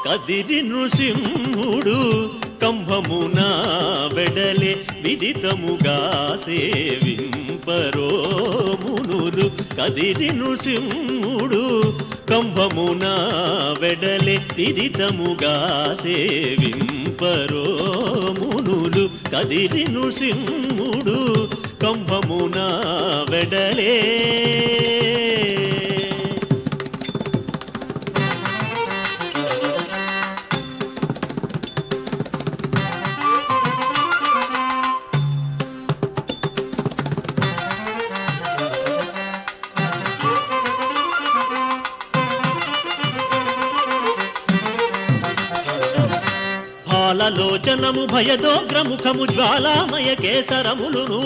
కదిరి నృసింహుడు కంభమున వెడలే విదితముగా సేవింపరో మునులు కదిరి నృసింహుడు కంభమున వెడలే విదితముగా సేవింపరో మునులు కదిరి నృసింహుడు కంభమున వెడలే భాలలోచనము భయదోగ్రముఖము జ్వాలామయ కేసరములును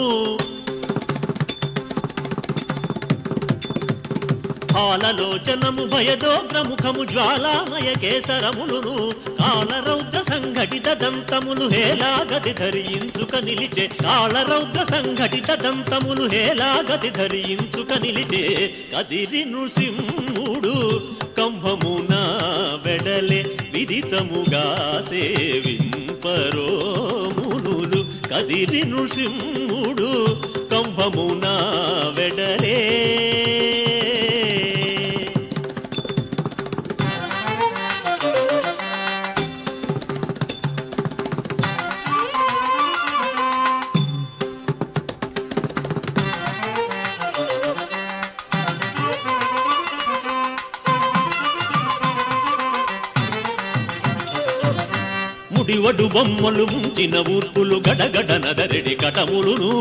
భాలలోచనము భయదోగ్రముఖము జ్వాలామయ కేసరములును కాళరౌద్ర సంఘటిత దంతములు హేలాగతి ధరించుక నిలిచే కాళరౌద్ర సంఘటిత దంతములు హేలాగతి ధరించుక నిలిచే కదిరి నృసింహుడు కంభమున వెడలే విదితముగా సేవింపరో మునులు కదిరి నృసింహుడు కంభమున వెడలే ముడివడు బొమ్మలు ముంచిన ఊర్పులు గడగడ నదరెడి కటములును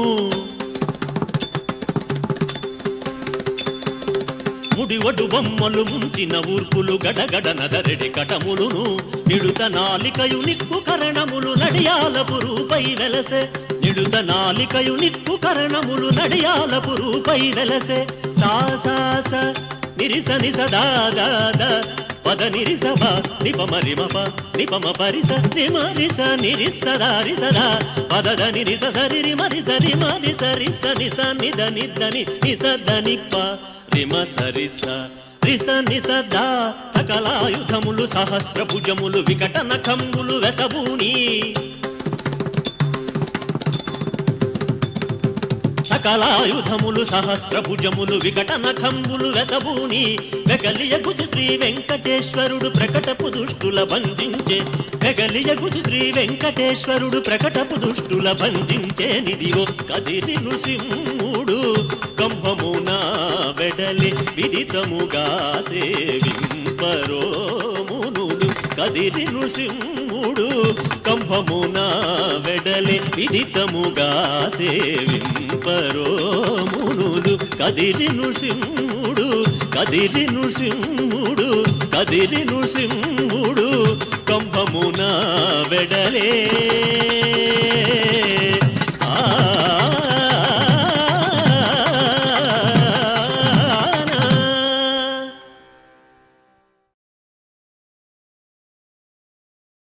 ముడివడు బొమ్మలు ముంచిన ఊర్పులు గడగడ నదరెడి కటములును నిడుత నాలికయు నిక్కు కరణములు నడియాలపు రూపై వెలసె నిడుత నాలికయు నిక్కు కరణములు నడియాలపు రూపై వెలసె సా సా స నిరిస నిస దా దా దా పద నిరిసభ నిపమ రిమప నిపమ పరిస నిమరిస నిరిస దారిసదా పదద నిరిస సరి రిమరి సరి మరి సరి సని నిద నిద్దని నిసద నిప్ప రిమ సరిస రిస నిసదా సకలాయుధములు సహస్ర భుజములు వికట నఖములు వెసబూని సకలాయుధములు సహస్ర భుజములు వికట నఖంబులు వెసబూని వెగలియగుచు శ్రీ వెంకటేశ్వరుడు ప్రకటపు దుష్టుల బంధించే వెగలియగుచు శ్రీ వెంకటేశ్వరుడు ప్రకటపు దుష్టుల బంధించే నిదిగో కదిరి నృసింహుడు కంభమున వెడలి విదితముగా సేవింపరో మునులు కదిరి నృసింహుడు కంభమున వెడలి విదితముగా సేవింపరో మునులు కదిరి నృసింహుడు కదిరి నృసింహుడు కదిరి నృసింహుడు కంభమున వెడలే